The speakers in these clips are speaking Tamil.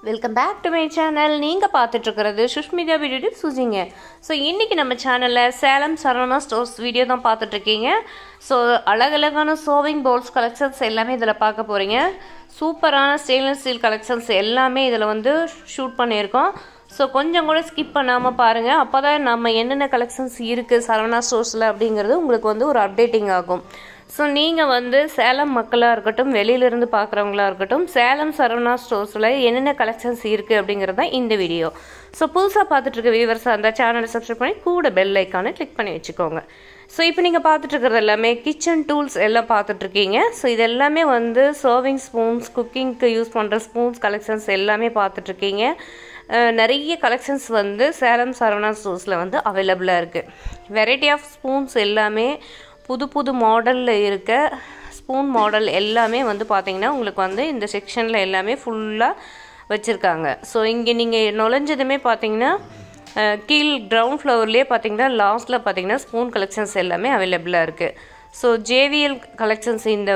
welcome back to my channel நீங்கள் பார்த்துட்ருக்கிறது சுஷ்மிதா வீடியோ டிப் சுஜிங்க ஸோ இன்றைக்கி நம்ம சேனலில் சேலம் சரவணா ஸ்டோர்ஸ் வீடியோ தான் பார்த்துட்ருக்கீங்க ஸோ அழகழகான சோவிங் பவுல்ஸ் கலெக்ஷன்ஸ் எல்லாமே இதில் பார்க்க போகிறீங்க சூப்பரான ஸ்டெயின்லெஸ் ஸ்டீல் கலெக்ஷன்ஸ் எல்லாமே இதில் வந்து ஷூட் பண்ணியிருக்கோம் ஸோ கொஞ்சம் கூட ஸ்கிப் பண்ணாமல் பாருங்கள் அப்போ தான் நம்ம என்னென்ன கலெக்ஷன்ஸ் இருக்குது சரவணா ஸ்டோர்ஸில் அப்படிங்கிறது உங்களுக்கு வந்து ஒரு அப்டேட்டிங் ஆகும் ஸோ நீங்கள் வந்து சேலம் மக்களாக இருக்கட்டும் வெளியிலேருந்து பார்க்குறவங்களா இருக்கட்டும் சேலம் சரவணா ஸ்டோர்ஸில் என்னென்ன கலெக்ஷன்ஸ் இருக்குது அப்படிங்கிறது தான் இந்த வீடியோ ஸோ புதுசாக பார்த்துட்டு இருக்க வியூவர்ஸாக அந்த சேனலை சப்ஸ்கிரைப் பண்ணி கூட பெல் ஐக்கானை கிளிக் பண்ணி வச்சுக்கோங்க ஸோ இப்போ நீங்கள் பார்த்துட்டு இருக்கிறது எல்லாமே கிச்சன் டூல்ஸ் எல்லாம் பார்த்துட்ருக்கீங்க ஸோ இது எல்லாமே வந்து சர்விங் ஸ்பூன்ஸ் குக்கிங்க்கு யூஸ் பண்ணுற ஸ்பூன்ஸ் கலெக்ஷன்ஸ் எல்லாமே பார்த்துட்ருக்கீங்க நிறைய கலெக்ஷன்ஸ் வந்து சேலம் சரவணா ஸ்டோர்ஸில் வந்து அவைலபிளாக இருக்குது வெரைட்டி ஆஃப் ஸ்பூன்ஸ் எல்லாமே புது புது மாடலில் இருக்க ஸ்பூன் மாடல் எல்லாமே வந்து பார்த்திங்கன்னா உங்களுக்கு வந்து இந்த செக்ஷனில் எல்லாமே ஃபுல்லாக வச்சுருக்காங்க ஸோ இங்கே நீங்கள் நுழைஞ்சதுமே பார்த்தீங்கன்னா கீழ் கிரவுண்ட் ஃப்ளோர்லேயே பார்த்தீங்கன்னா லாஸ்ட்டில் பார்த்தீங்கன்னா ஸ்பூன் கலெக்ஷன்ஸ் எல்லாமே அவைலபிளாக இருக்குது ஸோ ஜேவிஎல் கலெக்ஷன்ஸ் இந்த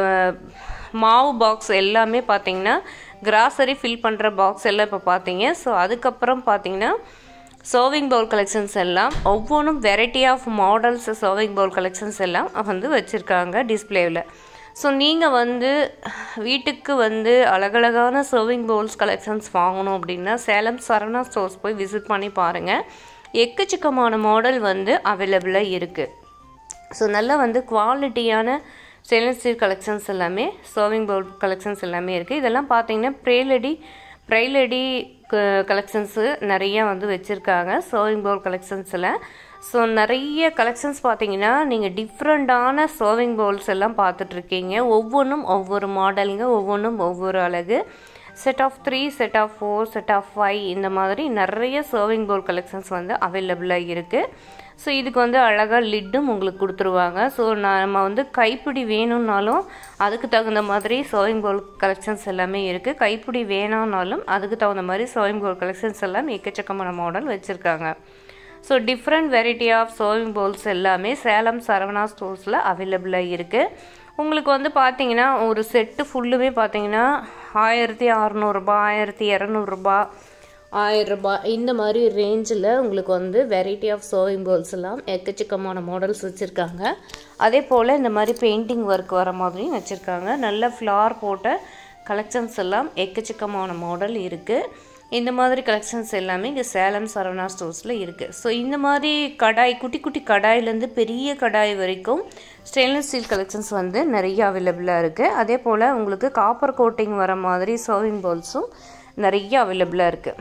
மாவு பாக்ஸ் எல்லாமே பார்த்தீங்கன்னா கிராசரி ஃபில் பண்ணுற பாக்ஸ் எல்லாம் இப்போ பார்த்தீங்க ஸோ அதுக்கப்புறம் பார்த்தீங்கன்னா சர்விங் பவுல் கலெக்ஷன்ஸ் எல்லாம் ஒவ்வொன்றும் variety of models serving bowl collections எல்லாம் வந்து வச்சுருக்காங்க டிஸ்பிளேவில் ஸோ நீங்கள் வந்து வீட்டுக்கு வந்து அழகழகான சர்விங் பவுல்ஸ் கலெக்ஷன்ஸ் வாங்கணும் அப்படின்னா சேலம் சரவணா ஸ்டோர்ஸ் போய் விசிட் பண்ணி பாருங்கள் எக்கச்சக்கமான மாடல் வந்து அவைலபிளாக இருக்குது ஸோ நல்ல வந்து குவாலிட்டியான ஸ்டெயின்லெஸ் ஸ்டீல் கலெக்ஷன்ஸ் எல்லாமே சர்விங் பவுல் கலெக்ஷன்ஸ் எல்லாமே இருக்குது இதெல்லாம் பார்த்தீங்கன்னா ப்ரேலடி ப்ரைலடி கலெக்ஷன்ஸு நிறையா வந்து வச்சுருக்காங்க சர்விங் பவுல் கலெக்ஷன்ஸில் ஸோ நிறைய கலெக்ஷன்ஸ் பார்த்தீங்கன்னா நீங்கள் டிஃப்ரெண்ட்டான சர்விங் பவுல்ஸ் எல்லாம் பார்த்துட்ருக்கீங்க ஒவ்வொன்றும் ஒவ்வொரு மாடலுங்க ஒவ்வொன்றும் ஒவ்வொரு அழகு set of three set of four set of five இந்த மாதிரி நிறைய சர்விங் பவுல் கலெக்ஷன்ஸ் வந்து அவைலபிளாக இருக்குது ஸோ இதுக்கு வந்து அழகாக லிட்டும் உங்களுக்கு கொடுத்துருவாங்க ஸோ நம்ம வந்து கைப்பிடி வேணும்னாலும் அதுக்கு தகுந்த மாதிரி சர்விங் பவுல் கலெக்ஷன்ஸ் எல்லாமே இருக்குது கைப்பிடி வேணாம்னாலும் அதுக்கு தகுந்த மாதிரி சர்விங் பவுல் கலெக்ஷன்ஸ் எல்லாம் எக்கச்சக்கமான மாடல் வச்சுருக்காங்க so different variety of serving bowls எல்லாமே சேலம் சரவணா ஸ்டோர்ஸில் அவைலபிளாக இருக்குது உங்களுக்கு வந்து பார்த்தீங்கன்னா ஒரு செட்டு ஃபுல்லுமே பார்த்தீங்கன்னா ஆயிரத்தி அறநூறுபா ஆயிரத்தி இரநூறுபா ஆயிரரூபா இந்த மாதிரி ரேஞ்சில் உங்களுக்கு வந்து வெரைட்டி ஆஃப் சர்விங் பவுல்ஸ் எல்லாம் எக்கச்சக்கமான மாடல்ஸ் வச்சுருக்காங்க அதே போல் இந்த மாதிரி பெயிண்டிங் ஒர்க் வர மாதிரியும் வச்சுருக்காங்க நல்ல ஃப்ளார் போட்ட கலெக்ஷன்ஸ் எல்லாம் எக்கச்சக்கமான மாடல் இருக்குது இந்த மாதிரி கலெக்ஷன்ஸ் எல்லாமே இங்கே சேலம் சரவணா ஸ்டோர்ஸில் இருக்குது ஸோ இந்த மாதிரி கடாய் குட்டி குட்டி கடாயிலேருந்து பெரிய கடாய் வரைக்கும் ஸ்டெயின்லெஸ் ஸ்டீல் கலெக்ஷன்ஸ் வந்து நிறைய அவைலபிளாக இருக்குது அதே போல் உங்களுக்கு காப்பர் கோட்டிங் வர மாதிரி சர்விங் பவுல்ஸும் நிறைய அவைலபிளாக இருக்குது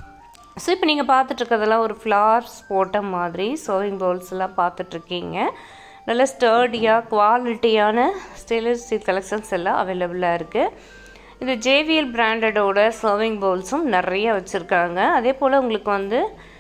ஸோ இப்போ நீங்கள் பார்த்துட்ருக்கிறதெல்லாம் ஒரு ஃப்ளார்ஸ் போட்ட மாதிரி சர்விங் பவுல்ஸ் எல்லாம் பார்த்துட்ருக்கீங்க நல்ல ஸ்டர்டியாக குவாலிட்டியான ஸ்டெயின்லெஸ் ஸ்டீல் கலெக்ஷன்ஸ் எல்லாம் அவைலபிளாக இருக்குது இது ஜேவிஎல் பிராண்டடோட சர்விங் பவுல்ஸும் நிறைய வச்சுருக்காங்க அதே போல் உங்களுக்கு வந்து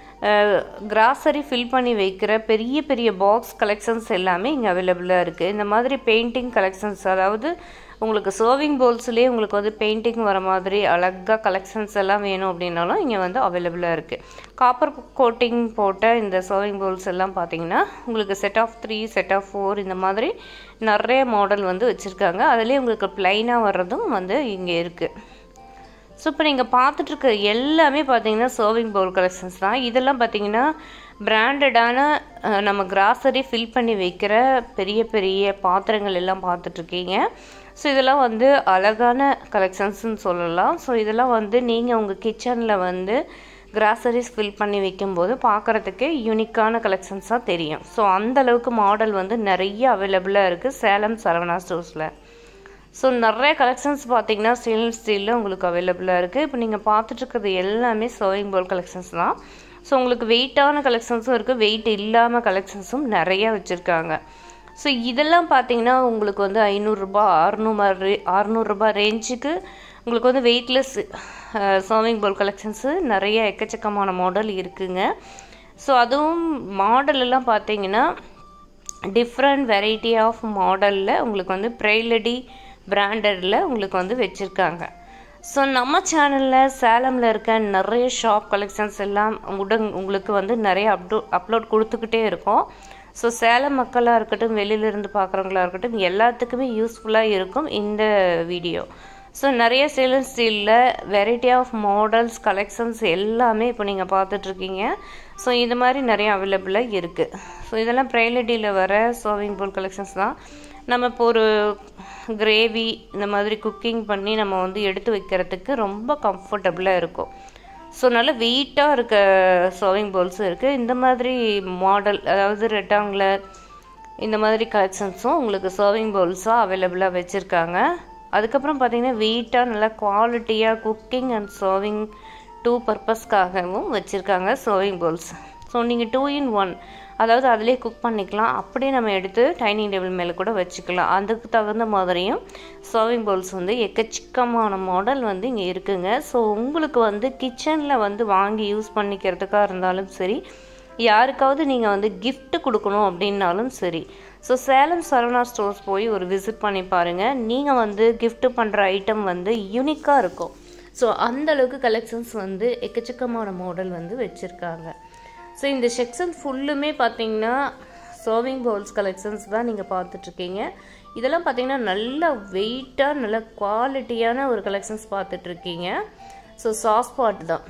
கிராசரி ஃபில் பண்ணி வைக்கிற பெரிய பெரிய பாக்ஸ் கலெக்ஷன்ஸ் எல்லாமே இங்கே அவைலபிளாக இருக்குது இந்த மாதிரி பெயிண்டிங் கலெக்ஷன்ஸ் அதாவது உங்களுக்கு சர்விங் பவுல்ஸ்லேயே உங்களுக்கு வந்து பெயிண்டிங் வர மாதிரி அழகாக கலெக்ஷன்ஸ் எல்லாம் வேணும் அப்படின்னாலும் இங்கே வந்து அவைலபிளாக இருக்குது காப்பர் கோட்டிங் போட்ட இந்த சர்விங் பவுல்ஸ் எல்லாம் பார்த்தீங்கன்னா உங்களுக்கு set of three set of four இந்த மாதிரி நிறைய மாடல் வந்து வச்சுருக்காங்க அதுலேயே உங்களுக்கு ப்ளைனாக வர்றதும் வந்து இங்கே இருக்குது ஸோ இப்போ நீங்கள் பார்த்துட்ருக்க எல்லாமே பார்த்தீங்கன்னா சர்விங் பவுல் கலெக்ஷன்ஸ் தான் இதெல்லாம் பார்த்தீங்கன்னா பிராண்டடான நம்ம கிராசரி ஃபில் பண்ணி வைக்கிற பெரிய பெரிய பாத்திரங்கள் எல்லாம் பார்த்துட்ருக்கீங்க ஸோ இதெல்லாம் வந்து அழகான கலெக்ஷன்ஸ்னு சொல்லலாம் ஸோ இதெல்லாம் வந்து நீங்கள் உங்கள் கிச்சனில் வந்து கிராசரிஸ் ஃபில் பண்ணி வைக்கும்போது பார்க்குறதுக்கு யூனிக்கான கலெக்ஷன்ஸாக தெரியும் ஸோ அந்தளவுக்கு மாடல் வந்து நிறைய அவைலபிளாக இருக்குது சேலம் சரவணா ஸ்டோர்ஸில் ஸோ நிறைய கலெக்ஷன்ஸ் பார்த்தீங்கன்னா ஸ்டெயின்லெஸ் ஸ்டீலில் உங்களுக்கு அவைலபிளாக இருக்குது இப்போ நீங்கள் பார்த்துட்ருக்கிறது எல்லாமே சர்விங் பவுல் கலெக்ஷன்ஸ் தான் ஸோ உங்களுக்கு வெயிட்டான கலெக்ஷன்ஸும் இருக்குது வெயிட் இல்லாமல் கலெக்ஷன்ஸும் நிறையா வச்சுருக்காங்க ஸோ இதெல்லாம் பார்த்தீங்கன்னா உங்களுக்கு வந்து ஐநூறுரூபா அறநூறு அறநூறுரூபா ரேஞ்சுக்கு உங்களுக்கு வந்து வெயிட்லெஸ் சர்விங் பவுல் கலெக்ஷன்ஸு நிறைய எக்கச்சக்கமான மாடல் இருக்குங்க ஸோ அதுவும் மாடல் எல்லாம் பார்த்தீங்கன்னா டிஃப்ரெண்ட் வெரைட்டி ஆஃப் மாடலில் உங்களுக்கு வந்து ப்ரைலடி பிராண்டடில் உங்களுக்கு வந்து வச்சுருக்காங்க ஸோ நம்ம சேனலில் சேலமில் இருக்க நிறைய ஷாப் கலெக்ஷன்ஸ் எல்லாம் உடன் உங்களுக்கு வந்து நிறைய அப்டோ அப்லோட் கொடுத்துக்கிட்டே இருக்கோம் ஸோ சேலம் மக்களாக இருக்கட்டும் வெளியிலேருந்து பார்க்குறவங்களா இருக்கட்டும் எல்லாத்துக்குமே யூஸ்ஃபுல்லாக இருக்கும் இந்த வீடியோ ஸோ நிறைய ஸ்டெயின்லெஸ் ஸ்டீலில் வெரைட்டி ஆஃப் மாடல்ஸ் கலெக்ஷன்ஸ் எல்லாமே இப்போ நீங்கள் பார்த்துட்ருக்கீங்க ஸோ இது மாதிரி நிறைய அவைலபிளாக இருக்குது ஸோ இதெல்லாம் ப்ரைலட்டியில் வர சர்விங் போல் கலெக்ஷன்ஸ் தான் நம்ம இப்போ ஒரு கிரேவி இந்த மாதிரி குக்கிங் பண்ணி நம்ம வந்து எடுத்து வைக்கிறதுக்கு ரொம்ப கம்ஃபர்டபுளாக இருக்கும் ஸோ நல்ல வெயிட்டாக இருக்க சர்விங் பவுல்ஸும் இருக்குது இந்த மாதிரி மாடல் அதாவது ரெக்டாங்குலர் இந்த மாதிரி கலெக்ஷன்ஸும் உங்களுக்கு சர்விங் பவுல்ஸாக அவைலபிளாக வச்சுருக்காங்க அதுக்கப்புறம் பார்த்தீங்கன்னா வெயிட்டாக நல்லா குவாலிட்டியாக குக்கிங் அண்ட் சர்விங் டூ பர்பஸ்க்காகவும் வச்சுருக்காங்க சர்விங் பவுல்ஸ் ஸோ நீங்கள் டூ இன் ஒன் அதாவது அதிலே குக் பண்ணிக்கலாம் அப்படியே நம்ம எடுத்து டைனிங் டேபிள் மேலே கூட வச்சுக்கலாம் அதுக்கு தகுந்த மாதிரியும் சர்விங் பவுல்ஸ் வந்து எக்கச்சிக்கமான மாடல் வந்து இங்கே இருக்குங்க ஸோ உங்களுக்கு வந்து கிச்சனில் வந்து வாங்கி யூஸ் பண்ணிக்கிறதுக்காக இருந்தாலும் சரி யாருக்காவது நீங்கள் வந்து gift கொடுக்கணும் அப்படின்னாலும் சரி ஸோ சேலம் சரவணா ஸ்டோர்ஸ் போய் ஒரு விசிட் பண்ணி பாருங்கள் நீங்கள் வந்து gift பண்ணுற ஐட்டம் வந்து யூனிக்காக இருக்கும் ஸோ அந்த அளவுக்கு கலெக்ஷன்ஸ் வந்து எக்கச்சக்கமான மாடல் வந்து வச்சுருக்காங்க ஸோ இந்த செக்ஷன் ஃபுல்லுமே பார்த்தீங்கன்னா சர்விங் பவுல்ஸ் கலெக்ஷன்ஸ் தான் நீங்கள் பார்த்துட்ருக்கீங்க இதெல்லாம் பார்த்தீங்கன்னா நல்ல வெயிட்டாக நல்ல குவாலிட்டியான ஒரு கலெக்ஷன்ஸ் பார்த்துட்ருக்கீங்க ஸோ சாஸ் பாட் தான்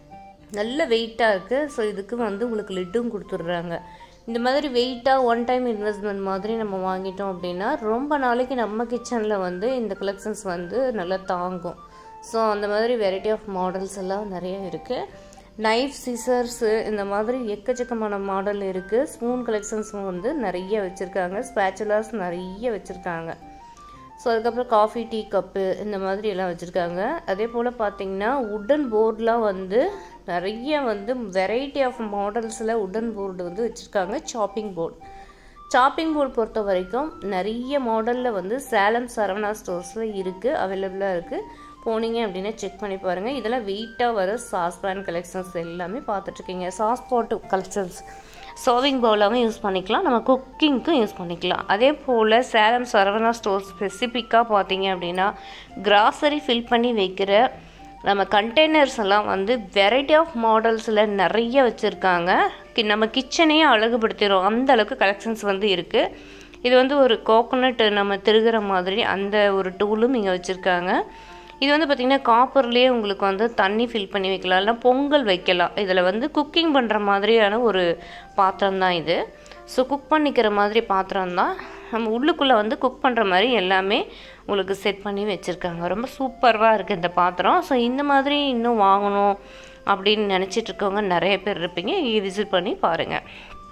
நல்ல வெயிட்டாக இருக்குது ஸோ இதுக்கு வந்து உங்களுக்கு லிட்டும் கொடுத்துட்றாங்க இந்த மாதிரி வெயிட்டாக ஒன் டைம் இன்வெஸ்ட்மெண்ட் மாதிரி நம்ம வாங்கிட்டோம் அப்படின்னா ரொம்ப நாளைக்கு நம்ம கிச்சனில் வந்து இந்த கலெக்ஷன்ஸ் வந்து நல்லா தாங்கும் ஸோ அந்த மாதிரி வெரைட்டி ஆஃப் மாடல்ஸ் எல்லாம் நிறைய இருக்குது நைஃப் சிசர்ஸு இந்த மாதிரி எக்கச்சக்கமான மாடல் இருக்குது ஸ்பூன் கலெக்ஷன்ஸும் வந்து நிறைய வச்சுருக்காங்க ஸ்பேச்சுலாஸ் நிறைய வச்சுருக்காங்க ஸோ அதுக்கப்புறம் காஃபி டீ கப்பு இந்த மாதிரி எல்லாம் வச்சுருக்காங்க அதே போல் பார்த்தீங்கன்னா உட்டன் போர்டெலாம் வந்து நிறைய வந்து வெரைட்டி ஆஃப் மாடல்ஸில் உட்டன் போர்டு வந்து வச்சுருக்காங்க சாப்பிங் போர்டு சாப்பிங் போர்டு பொறுத்த வரைக்கும் நிறைய மாடலில் வந்து சேலம் சரவணா ஸ்டோர்ஸில் இருக்குது அவைலபிளாக இருக்குது போனீங்க அப்படின்னா செக் பண்ணி பாருங்கள் இதெல்லாம் வெயிட்டாக வர சாஸ்பேன் கலெக்ஷன்ஸ் எல்லாமே பார்த்துட்ருக்கீங்க சாஸ் பாட்டு கலெக்ஷன்ஸ் சர்விங் பவுலாகவும் யூஸ் பண்ணிக்கலாம் நம்ம குக்கிங்க்கும் யூஸ் பண்ணிக்கலாம் அதே போல் சேலம் சரவணா ஸ்டோர் ஸ்பெசிஃபிக்காக பார்த்தீங்க அப்படின்னா கிராசரி ஃபில் பண்ணி வைக்கிற நம்ம கண்டெய்னர்ஸ் எல்லாம் வந்து வெரைட்டி ஆஃப் மாடல்ஸில் நிறைய வச்சுருக்காங்க கி நம்ம கிச்சனையே அழகுபடுத்திடும் அந்த அளவுக்கு கலெக்ஷன்ஸ் வந்து இருக்குது இது வந்து ஒரு கோகோனட் நம்ம திருகிற மாதிரி அந்த ஒரு டூலும் இங்கே வச்சுருக்காங்க இது வந்து பார்த்திங்கன்னா காப்பர்லேயே உங்களுக்கு வந்து தண்ணி ஃபில் பண்ணி வைக்கலாம் இல்லை பொங்கல் வைக்கலாம் இதில் வந்து குக்கிங் பண்ணுற மாதிரியான ஒரு பாத்திரம் தான் இது ஸோ குக் பண்ணிக்கிற மாதிரி பாத்திரம் தான் நம்ம உள்ளுக்குள்ளே வந்து குக் பண்ணுற மாதிரி எல்லாமே உங்களுக்கு செட் பண்ணி வச்சுருக்காங்க ரொம்ப சூப்பராக இருக்குது இந்த பாத்திரம் ஸோ இந்த மாதிரி இன்னும் வாங்கணும் அப்படின்னு நினச்சிட்டு இருக்கவங்க நிறைய பேர் இருப்பீங்க விசிட் பண்ணி பாருங்கள்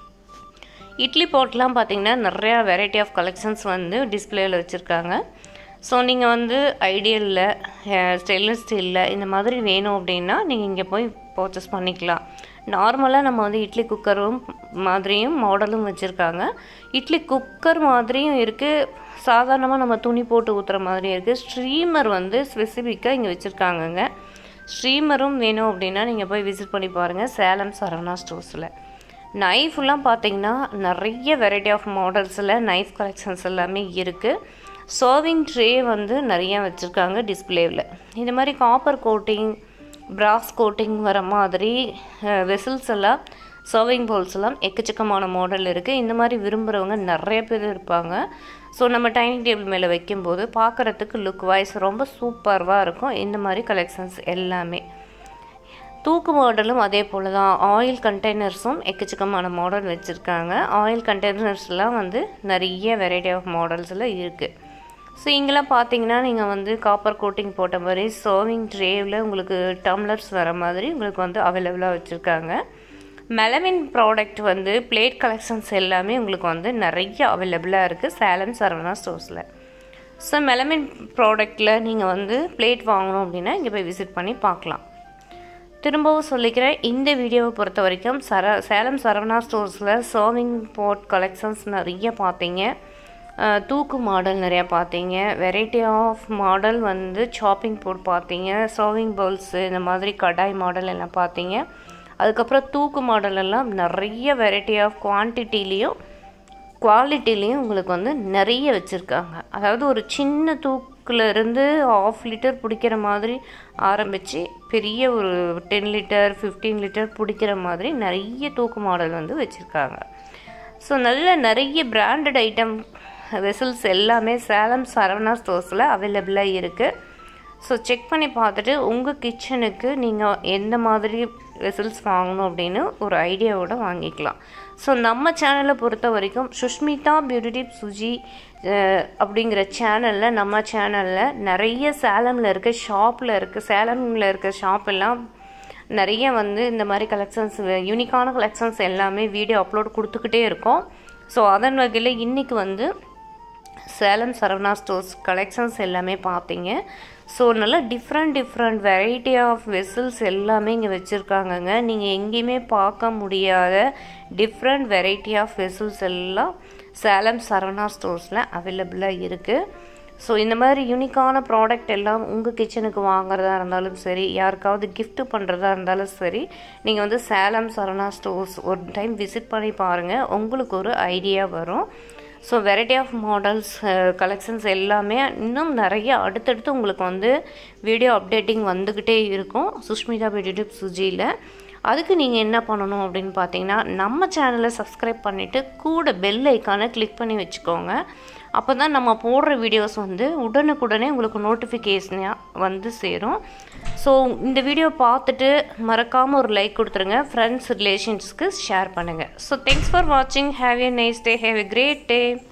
இட்லி போட்லாம் பார்த்தீங்கன்னா நிறையா வெரைட்டி ஆஃப் கலெக்ஷன்ஸ் வந்து டிஸ்பிளேயில் வச்சுருக்காங்க ஸோ நீங்கள் வந்து ஐடியலில் ஸ்டெயின்லெஸ் ஸ்டீலில் இந்த மாதிரி வேணும் அப்படின்னா நீங்கள் இங்கே போய் பர்ச்சேஸ் பண்ணிக்கலாம் நார்மலாக நம்ம வந்து இட்லி குக்கரும் மாதிரியும் மாடலும் வச்சுருக்காங்க இட்லி குக்கர் மாதிரியும் இருக்குது சாதாரணமாக நம்ம துணி போட்டு ஊற்றுற மாதிரியும் இருக்குது ஸ்ட்ரீமர் வந்து ஸ்பெசிஃபிக்காக இங்கே வச்சுருக்காங்கங்க ஸ்ட்ரீமரும் வேணும் அப்படின்னா நீங்கள் போய் விசிட் பண்ணி பாருங்கள் சேலம் சரவணா ஸ்டோர்ஸில் நைஃப்லாம் பார்த்தீங்கன்னா நிறைய வெரைட்டி ஆஃப் மாடல்ஸில் நைஃப் கலெக்ஷன்ஸ் எல்லாமே இருக்குது சர்விங் ட்ரே வந்து நிறைய வச்சுருக்காங்க டிஸ்பிளேவில் இந்த மாதிரி காப்பர் கோட்டிங் பிராஸ் கோட்டிங் வர மாதிரி வெசல்ஸ் எல்லாம் சர்விங் பவுல்ஸ் எல்லாம் எக்கச்சக்கமான மாடல் இருக்குது இந்த மாதிரி விரும்புகிறவங்க நிறைய பேர் இருப்பாங்க ஸோ நம்ம டைனிங் டேபிள் மேலே வைக்கும்போது பார்க்குறதுக்கு லுக் வைஸ் ரொம்ப சூப்பராக இருக்கும் இந்த மாதிரி கலெக்ஷன்ஸ் எல்லாமே தூக்கு மாடலும் அதே போல் தான் ஆயில் கண்டெய்னர்ஸும் எக்கச்சக்கமான மாடல் வச்சுருக்காங்க ஆயில் கண்டெய்னர்ஸ்லாம் வந்து நிறைய வெரைட்டி ஆஃப் மாடல்ஸில் இருக்குது ஸோ இங்கெல்லாம் பார்த்தீங்கன்னா நீங்கள் வந்து காப்பர் கோட்டிங் போட்ட மாதிரி சர்விங் ட்ரேவில் உங்களுக்கு டம்ளர்ஸ் வர மாதிரி உங்களுக்கு வந்து அவைலபிளாக வச்சுருக்காங்க மெலவின் ப்ராடக்ட் வந்து பிளேட் கலெக்ஷன்ஸ் எல்லாமே உங்களுக்கு வந்து நிறைய அவைலபிளாக இருக்குது சேலம் சரவணா ஸ்டோர்ஸில் ஸோ மெலமின் ப்ராடக்டில் நீங்கள் வந்து பிளேட் வாங்கணும் அப்படின்னா இங்கே போய் விசிட் பண்ணி பார்க்கலாம் திரும்பவும் சொல்லிக்கிறேன் இந்த வீடியோவை பொறுத்த வரைக்கும் சர சேலம் சரவணா ஸ்டோர்ஸில் சர்விங் போட் கலெக்ஷன்ஸ் நிறைய பார்த்தீங்க தூக்கு மாடல் நிறையா பார்த்தீங்க வெரைட்டி ஆஃப் மாடல் வந்து சாப்பிங் போர்ட் பார்த்தீங்க சர்விங் பவுல்ஸு இந்த மாதிரி கடாய் மாடல் எல்லாம் பார்த்தீங்க அதுக்கப்புறம் தூக்கு மாடல் எல்லாம் நிறைய வெரைட்டி ஆஃப் குவான்டிட்டிலையும் குவாலிட்டிலையும் உங்களுக்கு வந்து நிறைய வச்சுருக்காங்க அதாவது ஒரு சின்ன தூக்கில் இருந்து ஆஃப் லிட்டர் பிடிக்கிற மாதிரி ஆரம்பித்து பெரிய ஒரு டென் லிட்டர் ஃபிஃப்டீன் லிட்டர் பிடிக்கிற மாதிரி நிறைய தூக்கு மாடல் வந்து வச்சுருக்காங்க ஸோ நல்ல நிறைய பிராண்டட் ஐட்டம் வெசல்ஸ் எல்லாமே சேலம் சரவணா ஸ்டோர்ஸில் அவைலபிளாக இருக்குது ஸோ செக் பண்ணி பார்த்துட்டு உங்கள் கிச்சனுக்கு நீங்கள் எந்த மாதிரி வெசல்ஸ் வாங்கணும் அப்படின்னு ஒரு ஐடியாவோட வாங்கிக்கலாம் ஸோ நம்ம சேனலை பொறுத்த வரைக்கும் சுஷ்மிதா பியூட்டி டிப் சுஜி அஹ், அப்படிங்கிற சேனலில் நம்ம சேனலில் நிறைய சேலமில் இருக்க ஷாப்பில் இருக்க சேலமில் இருக்க ஷாப் எல்லாம் நிறைய வந்து இந்த மாதிரி கலெக்ஷன்ஸ் யூனிக்கான கலெக்ஷன்ஸ் எல்லாமே வீடியோ அப்லோட் கொடுத்துக்கிட்டே இருக்கோம் ஸோ அதன் வகையில் இன்றைக்கி வந்து சேலம் சரவணா ஸ்டோர்ஸ் கலெக்ஷன்ஸ் எல்லாமே பார்த்தீங்க ஸோ நல்லா different different variety of vessels எல்லாமே இங்கே வச்சுருக்காங்கங்க நீங்கள் எங்கேயுமே பார்க்க முடியாத டிஃப்ரெண்ட் வெரைட்டி ஆஃப் வெசல்ஸ் எல்லாம் சேலம் சரவணா ஸ்டோர்ஸில் அவைலபிளாக இருக்குது ஸோ இந்த மாதிரி யூனிக்கான ப்ராடக்ட் எல்லாம் உங்கள் கிச்சனுக்கு வாங்குறதா இருந்தாலும் சரி யாருக்காவது gift பண்ணுறதா இருந்தாலும் சரி நீங்கள் வந்து சேலம் சரவணா ஸ்டோர்ஸ் ஒரு டைம் விசிட் பண்ணி பாருங்கள் உங்களுக்கு ஒரு ஐடியா வரும் so variety of models collections எல்லாமே இன்னும் நிறைய அடுத்தடுத்து உங்களுக்கு வந்து வீடியோ அப்டேட்டிங் வந்துக்கிட்டே இருக்கும் சுஷ்மிதா பியூட்டி டிப் சுஜியில் அதுக்கு நீங்கள் என்ன பண்ணணும் அப்படின்னு பார்த்தீங்கன்னா நம்ம சேனலை சப்ஸ்கிரைப் பண்ணிவிட்டு கூட பெல் ஐக்கானை கிளிக் பண்ணி வச்சுக்கோங்க அப்போ தான் நம்ம போடுற வீடியோஸ் வந்து உடனுக்குடனே உங்களுக்கு நோட்டிஃபிகேஷனாக வந்து சேரும் ஸோ இந்த வீடியோ பார்த்துட்டு மறக்காமல் ஒரு லைக் கொடுத்துருங்க ஃப்ரெண்ட்ஸ் ரிலேஷன்ஸ்க்கு ஷேர் பண்ணுங்கள் ஸோ தேங்க்ஸ் ஃபார் வாட்சிங் have a nice day have a great day